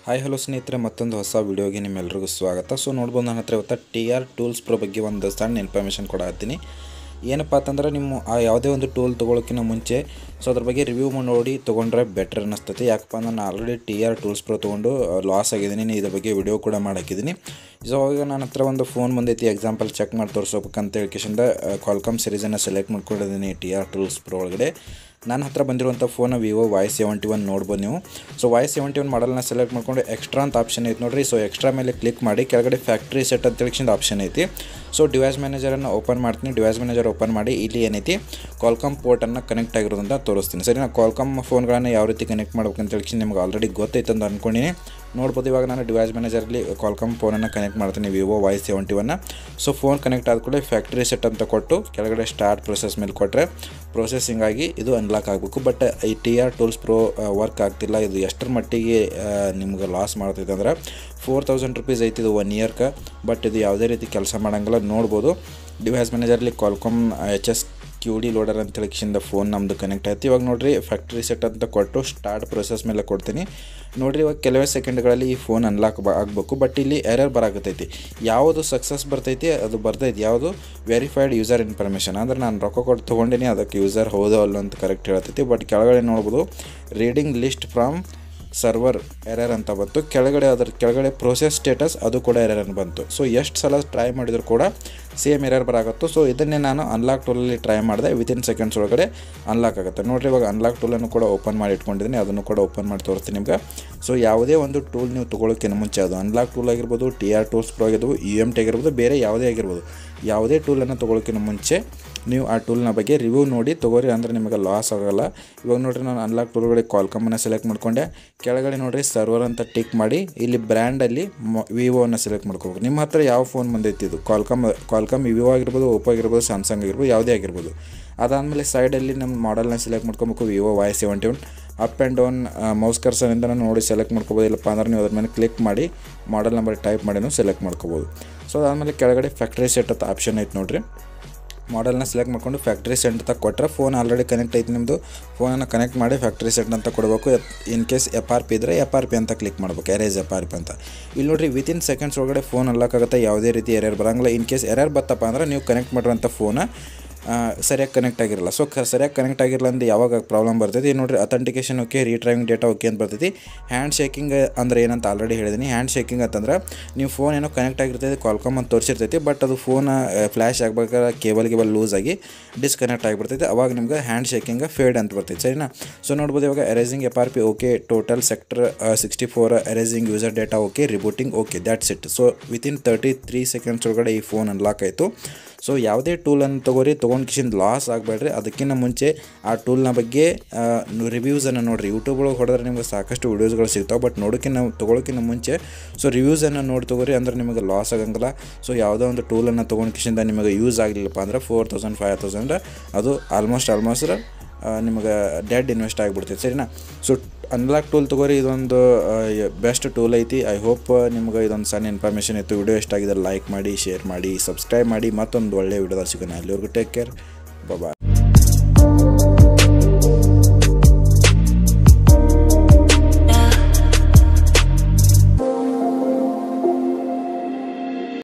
hi hello ಸ್ನೇಹಿತರೆ ಮತ್ತೊಂದು ಹೊಸ ವಿಡಿಯೋಗೆ ನಿಮ್ಮೆಲ್ರಿಗೂ ಸ್ವಾಗತ ಸೊ ನೋಡ್ಬೋದು ನನ್ನ ಹತ್ರ ಇವತ್ತು ಟಿ ಆರ್ ಟೂಲ್ಸ್ ಪ್ರೋ ಬಗ್ಗೆ ಒಂದು ಸಣ್ಣ ಇನ್ಫಾರ್ಮೇಷನ್ ಕೊಡತ್ತೀನಿ ಏನಪ್ಪ ಅಂತಂದ್ರೆ ನಿಮ್ಮ ಆ ಯಾವುದೇ ಒಂದು ಟೂಲ್ ತೊಗೊಳಕ್ಕಿಂತ ಮುಂಚೆ ಸೊ ಅದ್ರ ಬಗ್ಗೆ ರಿವ್ಯೂ ನೋಡಿ ತೊಗೊಂಡ್ರೆ ಬೆಟರ್ ಅನ್ನಿಸ್ತೈತಿ ಯಾಕಪ್ಪ ಅಂದ್ರೆ ನಾನು already T R tools pro ತೊಗೊಂಡು ಲಾಸ್ ಆಗಿದ್ದೀನಿ ಇದ್ರ ಬಗ್ಗೆ ವಿಡಿಯೋ ಕೂಡ ಮಾಡಾಕಿದ್ದೀನಿ ಸೊ ಅವಾಗ ನನ್ನ ಹತ್ರ ಒಂದು ಫೋನ್ ಬಂದೈತಿ ಎಕ್ಸಾಂಪಲ್ ಚೆಕ್ ಮಾಡಿ ತೋರಿಸ್ಬೇಕಂತ ಹೇಳ್ಕೇಶಿಂದ ಕಾಲ್ಕಾಮ್ ಸೀರೀಸನ್ನು ಸೆಲೆಕ್ಟ್ ಮಾಡ್ಕೊಂಡಿದ್ದೀನಿ ಟಿ ಆರ್ ಟೂಲ್ಸ್ ಪ್ರೋ ಒಳಗಡೆ ನನ್ನ ಹತ್ರ ಬಂದಿರುವಂಥ phone Vivo Y seventy one ನೋಡ್ಬೋದು ನೀವು ಸೊ ವಾಯ್ ಸೆವೆಂಟಿ ಒನ್ ಮಾಡಲ್ನ ಸೆಲೆಕ್ಟ್ ಮಾಡ್ಕೊಂಡು ಎಕ್ಸ್ಟ್ರಾ ಅಂತ ಆಪ್ಷನ್ ಐತೆ ನೋಡಿರಿ ಸೊ ಎಕ್ಸ್ಟ್ರಾ ಮೇಲೆ ಕ್ಲಿಕ್ ಮಾಡಿ ಕೆಳಗಡೆ ಫ್ಯಾಕ್ಟ್ರಿ ಸೆಟ್ ಅಂತ ತಿಳಿಸಿದ ಆಪ್ಷನ್ ಐತಿ ಸೊ ಡಿವೈಸ್ ಮ್ಯಾನೇಜರನ್ನು ಓಪನ್ ಮಾಡ್ತೀನಿ ಡಿವೈಸ್ ಮ್ಯಾನೇಜರ್ ಓಪನ್ ಮಾಡಿ ಇಲ್ಲಿ ಏನೈತಿ ಕಾಲ್ಕಾಮ್ ಪೋರ್ಟನ್ನು ಕನೆಕ್ಟ್ ಆಗಿರೋದಂತ ತೋರಿಸ್ತೀನಿ ಸರಿ ನಾನು ಕಾಲ್ಕಾಮ್ ಫೋನ್ಗಳನ್ನು ಯಾವ ರೀತಿ ಕನೆಕ್ಟ್ ಮಾಡ್ಬೇಕಂತ ಹೇಳಿ ನಿಮ್ಗೆ ಆಲ್ರೆಡಿ ಗೊತ್ತೈತೆ ಅಂತ ಅಂದ್ಕೊಂಡಿನಿ ನೋಡ್ಬೋದು ಇವಾಗ ನಾನು ಡಿವೈಸ್ ಮ್ಯಾನೇಜರಲ್ಲಿ ಕಾಲ್ಕಾಮ್ ಫೋನನ್ನು ಕನೆಕ್ಟ್ ಮಾಡ್ತೀನಿ ವಿವೋ ವೈ ಸೆವೆಂಟಿ ಒನ್ನ ಸೊ ಫೋನ್ ಕನೆಕ್ಟ್ ಆದ ಕೂಡಲೇ ಫ್ಯಾಕ್ಟ್ರಿ ಸೆಟ್ ಅಂತ ಕೊಟ್ಟು ಕೆಳಗಡೆ ಸ್ಟಾರ್ಟ್ ಪ್ರೊಸೆಸ್ ಮೇಲೆ ಕೊಟ್ಟರೆ ಪ್ರೊಸೆಸಿಂಗ್ ಆಗಿ ಇದು ಅನ್ಲಾಕ್ ಆಗಬೇಕು ಬಟ್ ಈ T R tools pro work ಆಗ್ತಿಲ್ಲ ಇದು ಎಷ್ಟರ ಮಟ್ಟಿಗೆ ನಿಮ್ಗೆ ಲಾಸ್ ಮಾಡ್ತೈತೆ ಅಂದ್ರೆ ಫೋರ್ ತೌಸಂಡ್ ರುಪೀಸ್ ಐತಿ ಇದು ಒನ್ ಇಯರ್ಗೆ ಬಟ್ ಇದು ಯಾವುದೇ ರೀತಿ ಕೆಲಸ ಮಾಡೋಂಗಿಲ್ಲ ನೋಡ್ಬೋದು ಡಿವೈಸ್ ಮ್ಯಾನೇಜರ್ಲಿ Qualcomm H S Q D loader ಅಂತ ಹೇಳಿಕ್ಷಿಂದ ಫೋನ್ ನಮ್ಮದು ಕನೆಕ್ಟ್ ಆಯ್ತು ಇವಾಗ ನೋಡಿರಿ ಫ್ಯಾಕ್ಟ್ರಿ ಸೆಟ್ ಅಂತ ಕೊಟ್ಟು ಸ್ಟಾರ್ಟ್ ಪ್ರೊಸೆಸ್ ಮೇಲೆ ಕೊಡ್ತೀನಿ ನೋಡಿರಿ ಇವಾಗ ಕೆಲವೇ ಸೆಕೆಂಡ್ಗಳಲ್ಲಿ ಈ ಫೋನ್ ಅನ್ಲಾಕ್ ಬ ಆಗಬೇಕು ಬಟ್ ಇಲ್ಲಿ ಎರರ್ ಬರಾಕತ್ತೈತಿ ಯಾವುದು ಸಕ್ಸಸ್ ಬರ್ತೈತಿ ಅದು ಬರ್ತೈತಿ ಯಾವುದು ವೆರಿಫೈಡ್ ಯೂಸರ್ ಇನ್ಫಾರ್ಮೇಷನ್ ಅಂದ್ರೆ ನಾನು ರೊಕ್ಕ ಕೊಟ್ಟು ತೊಗೊಂಡಿನಿ ಅದಕ್ಕೆ ಯೂಸರ್ ಹೌದೋ ಅಲ್ಲೋ ಅಂತ ಕರೆಕ್ಟ್ ಹೇಳ್ತೈತಿ ಬಟ್ ಕೆಳಗಡೆ ನೋಡ್ಬೋದು reading list from server error ಅಂತ ಬಂತು ಕೆಳಗಡೆ ಅದ್ರ ಕೆಳಗಡೆ ಪ್ರೋಸೆಸ್ ಸ್ಟೇಟಸ್ ಅದು ಕೂಡ ಎರರ್ ಅಂತ ಬಂತು ಸೊ ಎಷ್ಟು ಸಲ ಟ್ರೈ ಮಾಡಿದ್ರು ಕೂಡ ಸೇಮ್ ಎರರ್ ಬರಾಗತ್ತು ಸೊ ಇದನ್ನೇ ನಾನು ಅನ್ಲಾಕ್ ಟೂಲಲ್ಲಿ ಟ್ರೈ ಮಾಡಿದೆ ವಿತಿನ್ ಸೆಕೆಂಡ್ಸ್ ಒಳಗಡೆ ಅನ್ಲಾಕ್ ಆಗುತ್ತೆ ನೋಡಿರಿ ಇವಾಗ ಅನ್ಲಾಕ್ ಟೂಲನ್ನು ಕೂಡ ಓಪನ್ ಮಾಡಿ ಇಟ್ಕೊಂಡಿದ್ದೀನಿ ಅದನ್ನು ಕೂಡ ಓಪನ್ ಮಾಡಿ ತೋರಿಸ್ತೀನಿ ನಿಮ್ಗೆ ಸೊ ಯಾವುದೇ ಒಂದು ಟೂಲ್ ನೀವು ತೊಗೊಳೋಕ್ಕಿಂತ ಮುಂಚೆ ಅದು ಅನ್ಲಾಕ್ ಟೂಲ್ ಆಗಿರ್ಬೋದು ಟಿ ಆರ್ ಟೂಲ್ಸ್ ಪ್ರೋ ಆಗಿರ್ಬೋದು ಯು ಎಮ್ ಟಿ ಆಗಿರ್ಬೋದು ಬೇರೆ ಯಾವುದೇ ಆಗಿರ್ಬೋದು ಯಾವುದೇ ಟೂಲನ್ನು ತೊಗೊಳೋಕ್ಕಿಂತ ಮುಂಚೆ ನೀವು ಆ ಟೂಲ್ನ ಬಗ್ಗೆ ರಿವ್ಯೂ ನೋಡಿ ತೊಗೋರಿ ಅಂದರೆ ನಿಮಗೆ ಲಾಸ್ ಆಗೋಲ್ಲ ಇವಾಗ ನೋಡಿರಿ ನಾನು ಅನ್ಲಾಕ್ ಟೂಲ್ಗಳಿಗೆ ಕಾಲ್ಕಮ್ಮನ್ನು ಸೆಲೆಕ್ಟ್ ಮಾಡ್ಕೊಂಡೆ ಕೆಳಗಡೆ ನೋಡಿರಿ ಸರ್ವರ್ ಅಂತ ಟಿಕ್ ಮಾಡಿ ಇಲ್ಲಿ ಬ್ರ್ಯಾಂಡಲ್ಲಿ ವಿವೋನ ಸೆಲೆಕ್ಟ್ ಮಾಡ್ಕೋಬೇಕು ನಿಮ್ಮ ಹತ್ರ ಯಾವ ಫೋನ್ ಬಂದೈತಿ ಇದು ಕಾಲ್ಕಮ್ ಕಾಲ್ಕಮ್ ವಿವೋ ಆಗಿರ್ಬೋದು ಓಪೋ ಆಗಿರ್ಬೋದು ಸ್ಯಾಮ್ಸಂಗ್ ಆಗಿರ್ಬೋದು ಯಾವುದೇ ಆಗಿರ್ಬೋದು ಅದಾದಮೇಲೆ ಸೈಡಲ್ಲಿ ನಮ್ಮ ಮಾಡಲ್ನ ಸೆಲೆಕ್ಟ್ ಮಾಡ್ಕೊಬೇಕು Vivo Y seventy one up and down mouse ಕರ್ಸರಿಂದ ನಾನು ನೋಡಿ ಸೆಲೆಕ್ಟ್ ಮಾಡ್ಕೋಬೋದು ಇಲ್ಲಪ್ಪ ಅಂದ್ರೆ ನೀವು ಅದ್ರ ಮೇಲೆ ಕ್ಲಿಕ್ ಮಾಡಿ ಮಾಡಲ್ ನಂಬರ್ ಟೈಪ್ ಮಾಡಿನೂ ಸೆಲೆಕ್ಟ್ ಮಾಡ್ಕೋಬೋದು ಸೊ ಅದಾದಮೇಲೆ ಕೆಳಗಡೆ ಫ್ಯಾಕ್ಟ್ರಿ ಸೆಟ್ ಅಂತ ಆಪ್ಷನ್ ಐತೆ ನೋಡಿರಿ ಮಾಡೆಲ್ನ ಸೆಲೆಕ್ಟ್ ಮಾಡ್ಕೊಂಡು ಫ್ಯಾಕ್ಟ್ರಿ ಸೆಟ್ ಅಂತ ಕೊಟ್ಟರೆ ಫೋನ್ ಆಲ್ರೆಡಿ ಕನೆಕ್ಟ್ ಐತಿ ನಿಮ್ಮದು ಫೋನನ್ನು ಕನೆಕ್ಟ್ ಮಾಡಿ ಫ್ಯಾಕ್ಟ್ರಿ ಸೆಟ್ ಅಂತ ಕೊಡಬೇಕು in case F R P ಇದ್ದರೆ ಎಫ್ ಆರ್ ಪಿ ಅಂತ ಕ್ಲಿಕ್ ಮಾಡ್ಬೇಕು ಎರೇಜ್ ಎಫ್ ಆರ್ ಪಿ ಅಂತ ಇಲ್ಲಿ ನೋಡಿರಿ ವಿತಿನ್ ಸೆಕೆಂಡ್ಸ್ ಒಳಗಡೆ ಫೋನ್ ಅನ್ಲಾಕ್ ಆಗುತ್ತೆ ಯಾವುದೇ ರೀತಿ ಎರರ್ ಬರೋಂಗಿಲ್ಲ ಇನ್ ಕೇಸ್ ಎರರ್ ಬತ್ತಪ್ಪ ಅಂದ್ರೆ ನೀವು ಕನೆಕ್ಟ್ ಮಾಡಿರೋಂಥ ಫೋನ ಸರಿಯಾಗಿ ಕನೆಕ್ಟ್ ಆಗಿರಲ್ಲ ಸೊ ಕ ಸರಿಯಾಗಿ ಕನೆಕ್ಟ್ ಆಗಿರಲ್ಲ ಅಂದ್ರೆ ಯಾವಾಗ ಪ್ರಾಬ್ಲಮ್ ಬರ್ತೈತಿ ನೋಡಿರಿ authentication okay retrieving data okay ಅಂತ ಬರ್ತೈತಿ ಹ್ಯಾಂಡ್ ಶೇಕಿಂಗ್ ಅಂದ್ರೆ ಏನಂತ ಆಲ್ರೆಡಿ ಹೇಳಿದ್ದೀನಿ ಹ್ಯಾಂಡ್ ಶೇಕಿಂಗ್ ಅಂತಂದ್ರೆ ನೀವು ಫೋನ್ ಏನೋ ಕನೆಕ್ಟ್ ಆಗಿರ್ತೈತಿ ಕಾಲ್ಕಾಮ್ ಅಂತ ತೋರಿಸಿರ್ತೈತಿ ಬಟ್ ಅದು ಫೋನ್ ಫ್ಲ್ಯಾಶ್ ಆಗ್ಬೇಕಾದ್ರೆ ಕೇಬಲ್ ಕೇಬಲ್ ಲೂಸ್ ಆಗಿ ಡಿಸ್ಕನೆಕ್ಟ್ ಆಗಿಬಿಡ್ತೈತಿ ಅವಾಗ ನಿಮ್ಗೆ ಹ್ಯಾಂಡ್ ಶೇಕಿಂಗ್ ಫೇಡ್ ಅಂತ ಬರ್ತೈತಿ ಸರಿನಾ ಸೊ ನೋಡ್ಬೋದು ಇವಾಗ erasing F R P okay total sector sixty four erasing user data okay rebooting okay that's it so within thirty three seconds ಒಳಗಡೆ ಈ ಫೋನ್ ಅನ್ಲಾಕ್ ಆಯಿತು ಸೊ ಯಾವುದೇ ಟೂಲನ್ನು ತೊಗೋರಿ ತೊಗೊಂಡು ಕಿಶಿಂದ ಲಾಸ್ ಆಗಬೇಡ್ರಿ ಅದಕ್ಕಿಂತ ಮುಂಚೆ ಆ ಟೂಲ್ನ ಬಗ್ಗೆ ರಿವ್ಯೂಸನ್ನು ನೋಡಿರಿ ಯೂಟ್ಯೂಬ್ ಒಳಗೆ ಹೊಡೆದ್ರೆ ನಿಮಗೆ ಸಾಕಷ್ಟು ವೀಡಿಯೋಸ್ಗಳು ಸಿಗ್ತಾವೆ ಬಟ್ ನೋಡೋಕ್ಕಿಂತ ತೊಗೊಳಕ್ಕಿಂತ ಮುಂಚೆ ಸೊ ರಿವ್ಯೂಸನ್ನು ನೋಡಿ ತೊಗೋರಿ ಅಂದ್ರೆ ನಿಮಗೆ ಲಾಸ್ ಆಗಂಗಿಲ್ಲ ಸೊ ಯಾವುದೋ ಒಂದು ಟೂಲನ್ನು ತೊಗೊಂಡು ಕಿಶಿಂದ ನಿಮಗೆ ಯೂಸ್ ಆಗಲಿಲ್ಲಪ್ಪ ಅಂದ್ರೆ ಫೋರ್ ತೌಸಂಡ್ ಫೈವ್ ತೌಸಂಡ್ ಅದು ಆಲ್ಮೋಸ್ಟ್ ಆಲ್ಮೋಸ್ಟ್ ನಿಮಗೆ ಡೆಡ್ ಇನ್ವೆಸ್ಟ್ ಆಗಿಬಿಡ್ತೈತೆ ಸರಿನಾ ಸೊ ಅನ್ಲಾಕ್ ಟೂಲ್ ತೊಗೋರಿ ಇದೊಂದು ಬೆಸ್ಟ್ ಟೂಲ್ ಐತಿ ಐ ಹೋಪ್ ನಿಮ್ಗೆ ಇದೊಂದು ಸಣ್ಣ ಇನ್ಫಾರ್ಮೇಷನ್ ಇತ್ತು ವಿಡಿಯೋ ಎಷ್ಟಾಗಿದೆ ಲೈಕ್ ಮಾಡಿ ಶೇರ್ ಮಾಡಿ ಸಬ್ಸ್ಕ್ರೈಬ್ ಮಾಡಿ ಮತ್ತೊಂದು ಒಳ್ಳೆಯ ವಿಡಿಯೋದಾಗ ಸಿಗೋಣ ಅಲ್ಲಿವರೆಗೂ ಟೇಕ್ ಕೇರ್ ಬಾಯ್